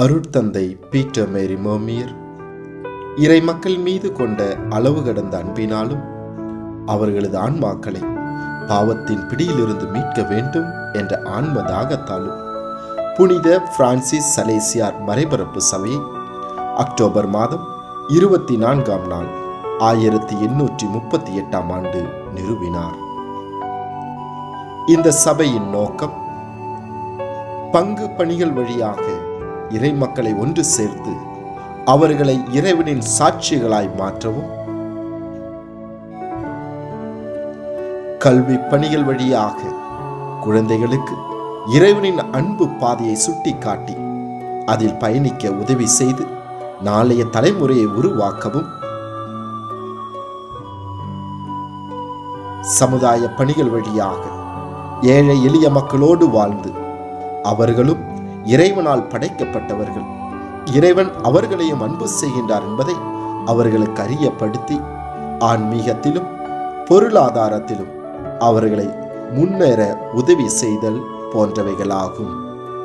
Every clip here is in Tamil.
அருட்தந்தை பீட்டர் மேரி மோமியர் இறை மக்கள் மீது கொண்ட அளவு கடந்த அன்பினாலும் அவர்களது ஆன்மாக்களை பாவத்தின் பிடியிலிருந்து மீட்க வேண்டும் என்ற ஆன்ம தாகத்தாலும் புனித பிரான்சிஸ் சலேசியார் மறைபரப்பு சபையை அக்டோபர் மாதம் இருபத்தி நான்காம் நாள் ஆயிரத்தி எண்ணூற்றி முப்பத்தி எட்டாம் ஆண்டு நிறுவினார் இந்த சபையின் நோக்கம் பங்கு பணிகள் வழியாக இறை மக்களை ஒன்று சேர்த்து அவர்களை இறைவனின் சாட்சிகளாய் மாற்றவும் கல்வி பணிகள் வழியாக குழந்தைகளுக்கு இறைவனின் அன்பு பாதையை சுட்டிக்காட்டி அதில் பயணிக்க உதவி செய்து நாளைய தலைமுறையை உருவாக்கவும் சமுதாய பணிகள் வழியாக ஏழை எளிய மக்களோடு வாழ்ந்து அவர்களும் இறைவனால் படைக்கப்பட்டவர்கள் இறைவன் அவர்களையும் அன்பு செய்கின்றார் என்பதை அவர்களுக்கு அறியப்படுத்தி ஆன்மீகத்திலும் பொருளாதாரத்திலும் அவர்களை முன்னேற உதவி செய்தல் போன்றவைகளாகும்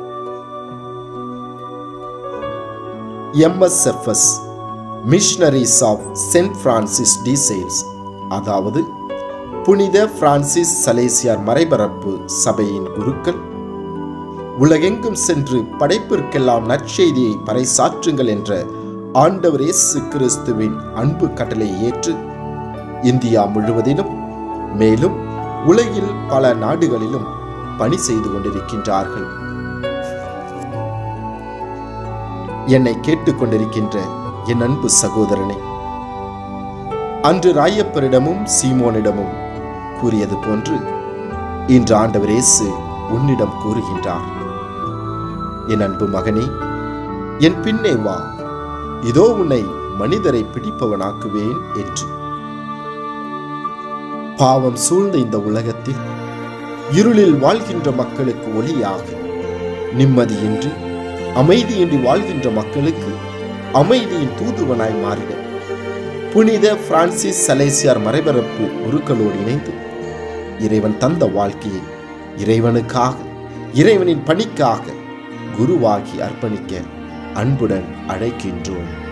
MSFS missionaries of saint Francis de Sales அதாவது புனித பிரான்சிஸ் சலேசியார் மறைபரப்பு சபையின் குருக்கள் உலகெங்கும் சென்று படைப்பிற்கெல்லாம் நற்செய்தியை பறைசாற்றுங்கள் என்ற ஆண்டவர் இயேசு கிறிஸ்துவின் அன்பு கட்டளை ஏற்று இந்தியா முழுவதிலும் மேலும் உலகில் பல நாடுகளிலும் பணி செய்து கொண்டிருக்கின்றார்கள் என்னை கேட்டுக்கொண்டிருக்கின்ற என் அன்பு சகோதரனை அன்று ராயப்பரிடமும் சீமோனிடமும் கூறியது போன்று இன்று ஆண்டவர் இயேசு உன்னிடம் கூறுகின்றார் என் அன்பு மகனே என் பின்னே வா இதோ உன்னை மனிதரை பிடிப்பவனாக்குவேன் என்று பாவம் சூழ்ந்த இந்த உலகத்தில் இருளில் வாழ்கின்ற மக்களுக்கு ஒளியாக நிம்மதியின்றி அமைதியின்றி வாழ்கின்ற மக்களுக்கு அமைதியின் தூதுவனாய் மாறிட புனித பிரான்சிஸ் சலேசியார் மறைபரப்பு குருக்களோடு இணைந்து இறைவன் தந்த வாழ்க்கையை இறைவனுக்காக இறைவனின் பணிக்காக குருவாகி அர்ப்பணிக்க அன்புடன் அழைக்கின்றோம்